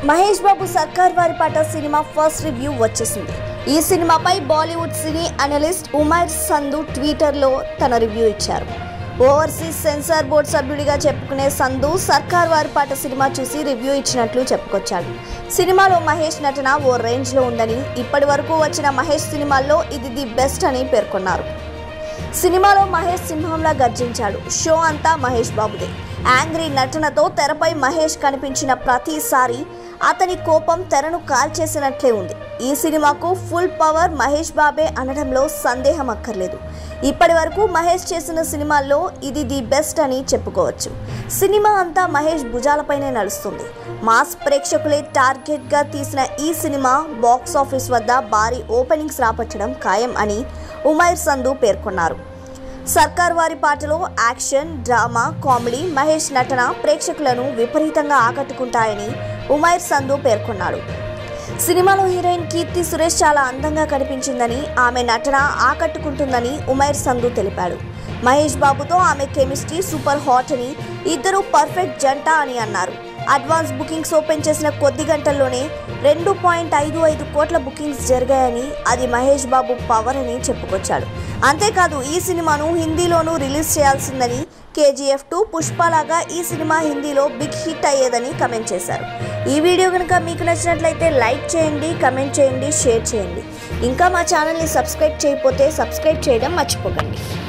మహేష్ బాబు సర్కార్ వారి పాట సినిమా ఫస్ట్ రివ్యూ వచ్చేసింది ఈ సినిమాపై బాలీవుడ్ సినీ అనలిస్ట్ ఉమైర్ సంధు ట్విట్టర్లో తన రివ్యూ ఇచ్చారు ఓవర్సీస్ సెన్సార్ బోర్డ్ సభ్యుడిగా చెప్పుకునే సంధు సర్కార్ వారి పాట సినిమా చూసి రివ్యూ ఇచ్చినట్లు చెప్పుకొచ్చాడు సినిమాలో మహేష్ నటన ఓ రేంజ్లో ఉందని ఇప్పటి వరకు వచ్చిన మహేష్ సినిమాల్లో ఇది ది బెస్ట్ అని పేర్కొన్నారు సినిమాలో మహేష్ సింహంలా గర్జించాడు షో అంతా మహేష్ బాబుదే యాంగ్రీ నటనతో తెరపై మహేష్ కనిపించిన ప్రతిసారి అతని కోపం తెరను కాల్చేసినట్లే ఉంది ఈ సినిమాకు ఫుల్ పవర్ మహేష్ బాబే అనడంలో సందేహం అక్కర్లేదు ఇప్పటి వరకు మహేష్ చేసిన సినిమాల్లో ఇది ది బెస్ట్ అని చెప్పుకోవచ్చు సినిమా అంతా మహేష్ భుజాలపైనే నడుస్తుంది మాస్ ప్రేక్షకులే టార్గెట్గా తీసిన ఈ సినిమా బాక్స్ ఆఫీస్ వద్ద భారీ ఓపెనింగ్స్ రాపట్టడం ఖాయం అని ఉమైర్ సంధు పేర్కొన్నారు సర్కార్ వారి పాటలో యాక్షన్ డ్రామా కామెడీ మహేష్ నటన ప్రేక్షకులను విపరీతంగా ఆకట్టుకుంటాయని ఉమైర్ సంధు పేర్కొన్నాడు సినిమాలో హీరోయిన్ కీర్తి సురేష్ చాలా అందంగా కనిపించిందని ఆమె నటన ఆకట్టుకుంటుందని ఉమైర్ సంధు తెలిపాడు మహేష్ బాబుతో ఆమె కెమిస్ట్రీ సూపర్ హాట్ అని ఇద్దరు పర్ఫెక్ట్ జంట అని అన్నారు అడ్వాన్స్ బుకింగ్స్ ఓపెన్ చేసిన కొద్ది గంటల్లోనే రెండు పాయింట్ ఐదు ఐదు కోట్ల బుకింగ్స్ జరిగాయని అది మహేష్ బాబు పవర్ అని చెప్పుకొచ్చాడు అంతేకాదు ఈ సినిమాను హిందీలోనూ రిలీజ్ చేయాల్సిందని కేజీఎఫ్ టూ పుష్పలాగా ఈ సినిమా హిందీలో బిగ్ హిట్ అయ్యేదని కమెంట్ చేశారు ఈ వీడియో కనుక మీకు నచ్చినట్లయితే లైక్ చేయండి కమెంట్ చేయండి షేర్ చేయండి ఇంకా మా ఛానల్ని సబ్స్క్రైబ్ చేయకపోతే సబ్స్క్రైబ్ చేయడం మర్చిపోకండి